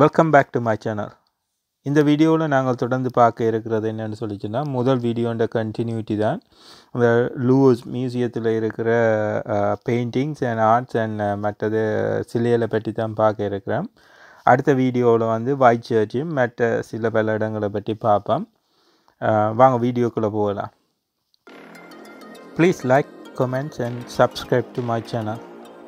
welcome back to my channel இந்த வீடியோவில் நாங்கள் தொடர்ந்து பார்க்க இருக்கிறது என்னென்னு சொல்லிச்சுன்னா முதல் வீடியோன்ற கண்டினியூட்டி தான் இந்த லூஸ் மியூசியத்தில் இருக்கிற பெயிண்டிங்ஸ் அண்ட் ஆர்ட்ஸ் அண்ட் மற்றது சிலைகளை பற்றி தான் பார்க்க இருக்கிறேன் அடுத்த வீடியோவில் வந்து ஒயிட் சர்ச்சையும் மற்ற சில பல இடங்களை பற்றி பார்ப்போம் அஹ் வாங்க வீடியோக்குள்ளே போகலாம் please like comments and subscribe to my channel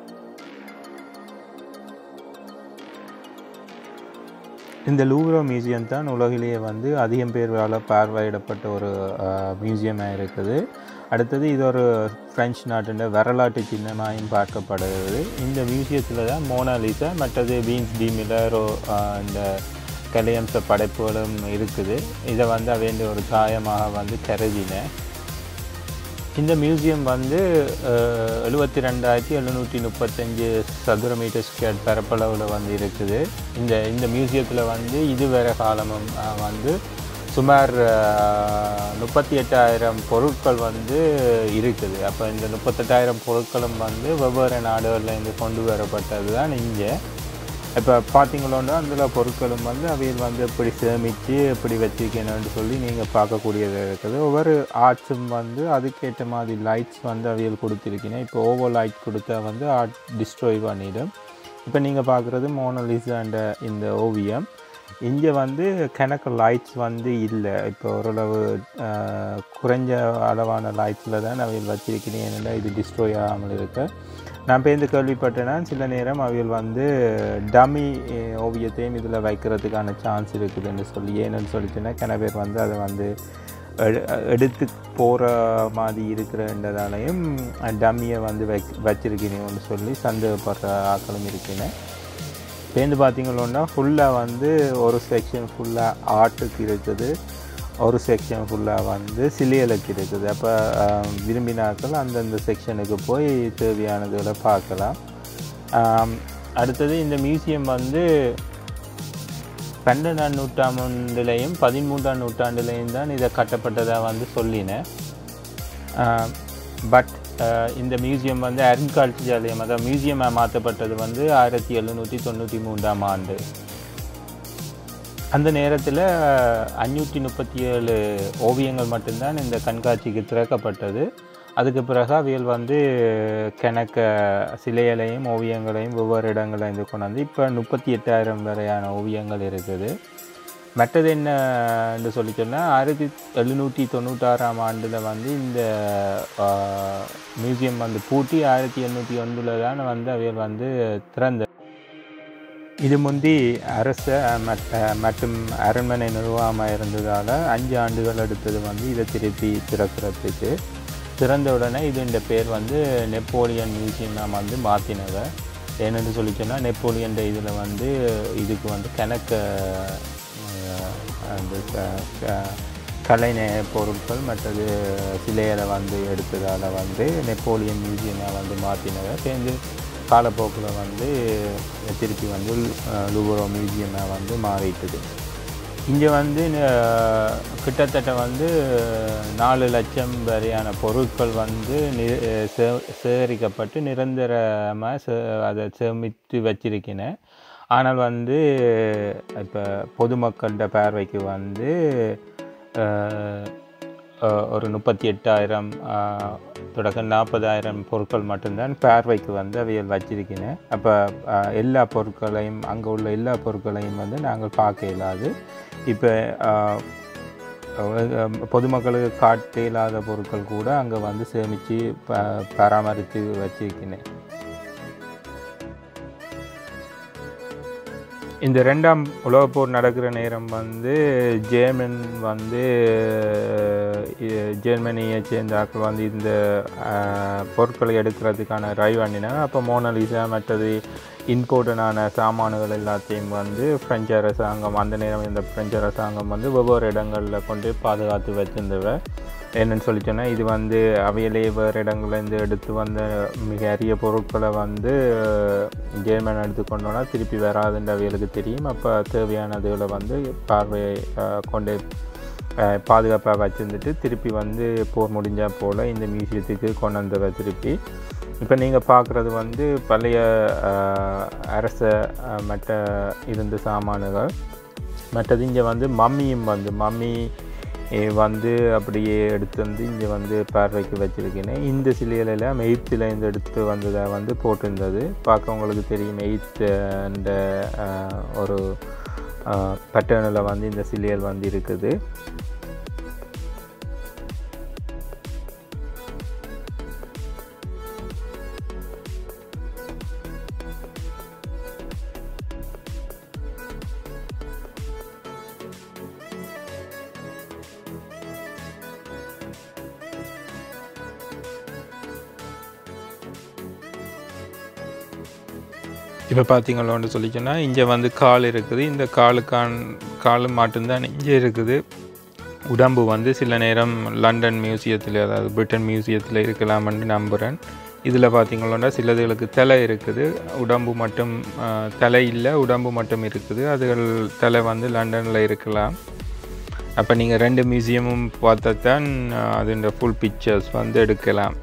இந்த லூவ்ரோ மியூசியம் தான் உலகிலேயே வந்து அதிகம் பேரால் பார்வையிடப்பட்ட ஒரு மியூசியமாக இருக்குது அடுத்தது இது ஒரு ஃப்ரெஞ்ச் நாட்டின் வரலாற்று சின்னமாயும் பார்க்கப்படுகிறது இந்த மியூசியத்தில் தான் மோனாலிசா மற்றது வீன்ஸ் டி மிலரோ இந்த கலையம்ச படைப்புகளும் இருக்குது இதை வந்து அவேண்ட ஒரு தாயமாக வந்து கருதினேன் இந்த மியூசியம் வந்து எழுபத்தி ரெண்டாயிரத்தி எழுநூற்றி முப்பத்தஞ்சு சதுர மீட்டர் ஸ்கொயர் பரப்பளவில் வந்து இருக்குது இந்த இந்த மியூசியத்தில் வந்து இதுவரை காலமும் அஹ், வந்து சுமார் முப்பத்தி எட்டாயிரம் பொருட்கள் வந்து இருக்குது அப்போ இந்த முப்பத்தெட்டாயிரம் பொருட்களும் வந்து வெவ்வேறு நாடுகள்லேருந்து கொண்டு வரப்பட்டது தான் இங்கே இப்போ பார்த்தீங்களோன்னா அதில் பொருட்களும் வந்து அவையில் வந்து எப்படி சேமித்து எப்படி வச்சுக்கணும்னு சொல்லி நீங்கள் பார்க்கக்கூடியது இருக்குது ஒவ்வொரு ஆர்ட்ஸும் வந்து அதுக்கேற்ற மாதிரி லைட்ஸ் வந்து அவையில் கொடுத்துருக்கீங்க இப்போ ஓவர் லைட் கொடுத்தா வந்து ஆர்ட் டிஸ்ட்ராய் பண்ணிடும் இப்போ நீங்கள் பார்க்குறது மோனலிசாண்ட இந்த ஓவியம் இங்கே வந்து கணக்கு லைட்ஸ் வந்து இல்லை இப்போ ஓரளவு அஹ், குறைஞ்ச அளவான லைட்ஸில் தான் அவையில் வச்சிருக்கிறேன் ஏன்னா இது டிஸ்ட்ராய் ஆகாமல் இருக்கு நான் பேருந்து கேள்விப்பட்டேன்னா சில நேரம் அவைகள் வந்து டம்மி ஓவியத்தையும் இதில் வைக்கிறதுக்கான சான்ஸ் இருக்குதுன்னு சொல்லி ஏன்னு சொல்லிச்சுன்னா கிண பேர் வந்து அதை வந்து எடு- எடுத்து போகிற மாதிரி இருக்கிறதாலையும் டம்மியை வந்து வை வச்சிருக்கிறீங்கன்னு சொல்லி சந்தேகப்படுற ஆட்களும் இருக்கிறேன் பேருந்து பார்த்தீங்களோன்னா ஃபுல்லாக வந்து ஒரு செக்ஷன் ஃபுல்லாக ஆர்ட்டுக்கு இருக்குது ஒரு செக்ஷன் ஃபுல்லாக வந்து சிலைகளுக்கு இருக்குது அப்போ விரும்பினாக்கள் அந்தந்த செக்ஷனுக்கு போய் தேவையானதுகளை பார்க்கலாம் ஆம், அடுத்தது இந்த மியூசியம் வந்து பன்னெண்டாம் நூற்றாண்டுலேயும் பதிமூன்றாம் நூற்றாண்டுலேயும் தான் இதை கட்டப்பட்டதாக வந்து சொல்லினேன் பட் இந்த மியூசியம் வந்து அக்ரிகல்ச்சராலயம் அதாவது மியூசியமாக மாற்றப்பட்டது வந்து ஆயிரத்தி எழுநூற்றி தொண்ணூற்றி மூன்றாம் ஆண்டு அந்த நேரத்தில் அஞ்சூற்றி முப்பத்தி ஏழு ஓவியங்கள் மட்டும்தான் இந்த கண்காட்சிக்கு திறக்கப்பட்டது அதுக்கு பிறகு அவைகள் வந்து கணக்க சிலைகளையும் ஓவியங்களையும் ஒவ்வொரு இடங்களையும் கொண்டாந்து இப்போ முப்பத்தி எட்டாயிரம் வரையான ஓவியங்கள் இருக்குது மற்றது என்னன்னு சொல்லி சொன்னால் ஆயிரத்தி எழுநூற்றி தொண்ணூத்தாறாம் ஆண்டில் வந்து இந்த மியூசியம் வந்து பூட்டி ஆயிரத்தி எண்ணூற்றி ஒன்றில் தான் வந்து அவைகள் வந்து திறந்த இது முந்தி அரச மற்ற மற்றும் அரண்மனை நிர்வாகமாக இருந்ததால் அஞ்சு ஆண்டுகள் எடுத்தது வந்து இதை திருப்பி திறக்கிறதுக்கு திறந்த உடனே இது இந்த பேர் வந்து நெப்போலியன் மியூசியமாக வந்து மாற்றினவ ஏன்னு சொல்லி சொன்னால் நெப்போலியன் இதில் வந்து இதுக்கு வந்து கணக்க அஹ், அந்த க- க- கலைநய பொருட்கள் மற்றது சிலைகளை வந்து எடுத்ததால் வந்து நெப்போலியன் மியூசியமாக வந்து மாற்றினவ சேர்ந்து காலப்போக்கில் வந்து திருப்பி வந்து லூவரோ மியூசியமாக வந்து மாறிட்டுது இங்கே வந்து அஹ், கிட்டத்தட்ட வந்து நாலு லட்சம் வரையான பொருட்கள் வந்து நி சே- சேகரிக்கப்பட்டு நிரந்தரமாக சே அதை சேமித்து வச்சிருக்கினேன் ஆனால் வந்து இப்போ பொதுமக்கள்கிட்ட பார்வைக்கு வந்து அஹ், அஹ், ஒரு முப்பத்தி எட்டாயிரம் தொடக்கம் நாற்பதாயிரம் பொருட்கள் மட்டும்தான் பார்வைக்கு வந்து அவைகள் வச்சிருக்கிறேன் அப்போ எல்லா பொருட்களையும் அங்கே உள்ள எல்லா பொருட்களையும் வந்து நாங்கள் பார்க்க இயலாது இப்போ பொதுமக்களுக்கு காட்ட இல்லாத பொருட்கள் கூட அங்கே வந்து சேமித்து ப பராமரித்து வச்சிருக்கிறேன் இந்த ரெண்டாம் உலகப் போர் நடக்கிற நேரம் வந்து ஜேர்மன் வந்து அஹ், ஜெர்மனியை சேர்ந்த ஆட்கள் வந்து இந்த அஹ், பொருட்களை எடுக்கிறதுக்கான ட்ரைவ் பண்ணினாங்க அப்போ மோனலிசா மற்றது இம்போர்ட்டனான சாமான்கள் எல்லாத்தையும் வந்து பிரெஞ்சு அரசாங்கம் அந்த நேரம் இந்த பிரெஞ்சு அரசாங்கம் வந்து ஒவ்வொரு இடங்களில் கொண்டு போய் பாதுகாத்து வச்சிருந்தவ என்னன்னு சொல்லி சொன்னால் இது வந்து அவையிலே வேறு இடங்கள்லேருந்து எடுத்து வந்த மிக அரிய பொருட்களை வந்து ஜெர்மன் எடுத்து கொண்டோன்னா திருப்பி வராதுன்ற அவைகளுக்கு தெரியும் அப்போ தேவையானதுகளை வந்து பார்வையை அஹ், கொண்டு அஹ், பாதுகாப்பாக வச்சுருந்துட்டு திருப்பி வந்து போர் முடிஞ்சால் போல் இந்த மியூசியத்துக்கு கொண்டு வந்தவ திருப்பி இப்போ நீங்கள் பார்க்குறது வந்து பழைய அஹ், அரச அஹ், மற்ற இருந்த சாமான்கள் மற்றது இங்கே வந்து மம்மியும் வந்து மம்மி eh, வந்து அப்படியே எடுத்து வந்து இங்கே வந்து பார்வைக்கு வச்சுருக்கேன் இந்த சிலைகளெல்லாம் எயித்தில் இருந்து எடுத்து வந்ததை வந்து போட்டிருந்தது பார்க்க உங்களுக்கு தெரியும் எயித்து அந்த ஒரு பேட்டர்னில் வந்து இந்த சிலைகள் வந்து இருக்குது இப்போ பார்த்தீங்களோன்னு சொல்லிச்சோன்னா இங்கே வந்து கால் இருக்குது இந்த காலுக்கான் கால் மட்டும்தான் இங்கே இருக்குது உடம்பு வந்து சில நேரம் லண்டன் மியூசியத்தில் அதாவது பிரிட்டன் மியூசியத்தில் இருக்கலாம்னு நம்புகிறேன் இதில் பார்த்தீங்களோன்னா சிலதுகளுக்கு தலை இருக்குது உடம்பு மட்டும் ஆ, தலை இல்லை உடம்பு மட்டும் இருக்குது அதுகள் தலை வந்து லண்டனில் இருக்கலாம் அப்போ நீங்கள் ரெண்டு மியூசியமும் பார்த்தா தான் அதோட ஃபுல் பிக்சர்ஸ் வந்து எடுக்கலாம்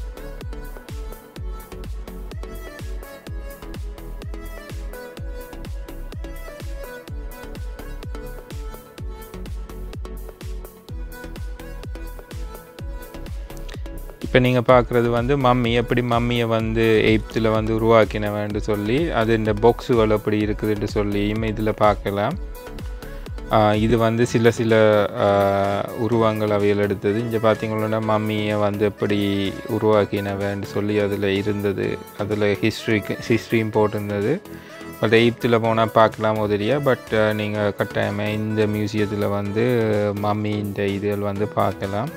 இப்போ நீங்கள் பார்க்குறது வந்து மம்மி எப்படி மம்மியை வந்து எயிப்த்தில் வந்து உருவாக்கினவன்னு சொல்லி அது இந்த பாக்ஸுகள் எப்படி இருக்குதுன்னு சொல்லியும் இதில் பார்க்கலாம் ஆஹ் இது வந்து சில சில ஆஹ், உருவங்கள் அவையில் எடுத்தது இங்கே பார்த்தீங்கன்னா மம்மியை வந்து எப்படி உருவாக்கினவன்னு சொல்லி அதில் இருந்தது அதில் ஹிஸ்ட்ரிக்கு ஹிஸ்ட்ரியும் போட்டிருந்தது பட் எயிப்த்தில் போனால் பார்க்கலாம் உதவியா பட் நீங்கள் கட்டாயமாக இந்த மியூசியத்தில் வந்து மம்மி இந்த இதுகள் வந்து பார்க்கலாம்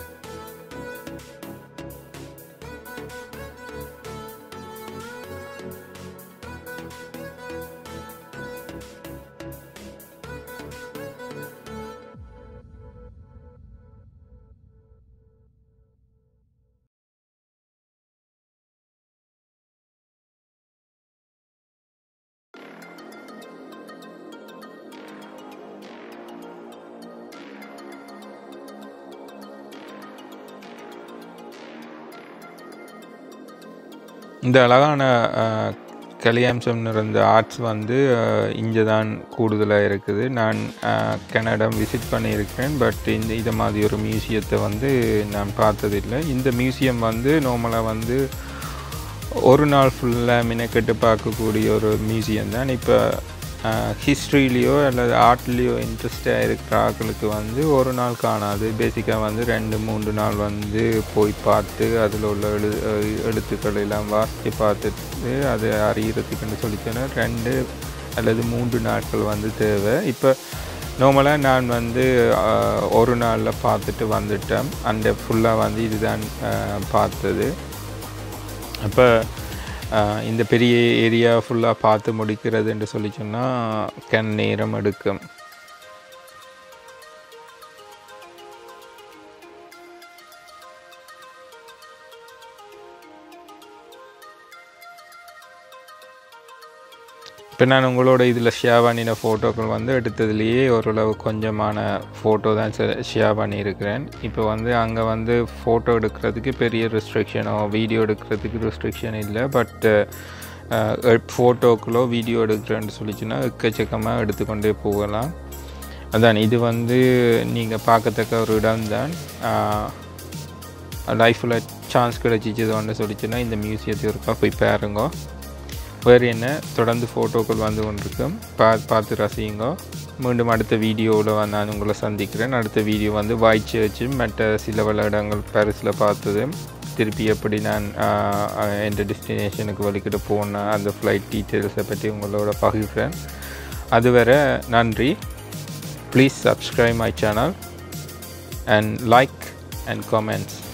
இந்த அழகான அஹ், கலியாம்சம் நிறைந்த ஆர்ட்ஸ் வந்து இங்கே தான் கூடுதலாக இருக்குது நான் அஹ், கனடா விசிட் பண்ணியிருக்கேன் பட் இந்த இதை மாதிரி ஒரு மியூசியத்தை வந்து நான் பார்த்ததில்லை இந்த மியூசியம் வந்து நார்மலாக வந்து ஒரு நாள் ஃபுல்லாக மினக்கெட்டு பார்க்கக்கூடிய ஒரு மியூசியம் தான் இப்போ ஹிஸ்ட்ரிலேயோ அல்லது ஆர்ட்லேயோ இன்ட்ரெஸ்டாக இருக்கிற ஆட்களுக்கு வந்து ஒரு நாள் காணாது பேசிக்காக வந்து ரெண்டு மூன்று நாள் வந்து போய் பார்த்து அதில் உள்ள எழு அஹ் எழுத்துக்கள் எல்லாம் வாசித்து பார்த்துட்டு அதை அறியறதுக்குன்னு சொல்லிச்சேன்னா ரெண்டு அல்லது மூன்று நாட்கள் வந்து தேவை இப்போ நார்மலாக நான் வந்து அஹ், ஒரு நாளில் பார்த்துட்டு வந்துட்டேன் அந்த ஃபுல்லாக வந்து இதுதான் அஹ், பார்த்தது அப்போ இந்த பெரிய ஏரியா ஃபுல்லாக பார்த்து முடிக்கிறது என்று சொல்லி சொன்னால் கண் நேரம் எடுக்கும் இப்போ நான் உங்களோட இதில் ஷேர் பண்ணின ஃபோட்டோக்கள் வந்து எடுத்ததுலேயே ஓரளவு கொஞ்சமான ஃபோட்டோ தான் ஷேர் பண்ணியிருக்கிறேன் இப்போ வந்து அங்கே வந்து ஃபோட்டோ எடுக்கிறதுக்கு பெரிய ரெஸ்ட்ரிக்ஷனோ வீடியோ எடுக்கிறதுக்கு ரெஸ்ட்ரிக்ஷன் இல்லை பட் ஃபோட்டோக்களோ வீடியோ எடுக்கிறேன்னு சொல்லிச்சுன்னா எக்கச்சக்கமாக எடுத்துக்கொண்டே போகலாம் அதான் இது வந்து நீங்கள் பார்க்கத்தக்க ஒரு இடம் தான் லைஃப்பில் சான்ஸ் கிடைச்சிச்சதோன்னு சொல்லிச்சுன்னா இந்த மியூசியத்தை ஒருக்கா போய் பாருங்க வேறு என்ன தொடர்ந்து ஃபோட்டோக்கள் வந்து கொண்டிருக்கும் பா பார்த்து ரசியுங்க மீண்டும் அடுத்த வீடியோவில் வந்து நான் உங்களை சந்திக்கிறேன் அடுத்த வீடியோ வந்து வாய் சர்ச்சு மற்ற சில பல இடங்கள் பாரிஸில் பார்த்தது திருப்பி எப்படி நான் என் டெஸ்டினேஷனுக்கு வலிக்கிட்டு போன அந்த ஃப்ளைட் டீட்டெயில்ஸை பற்றி உங்களோட பகிர்றேன் அதுவரை நன்றி please subscribe my channel and like and comments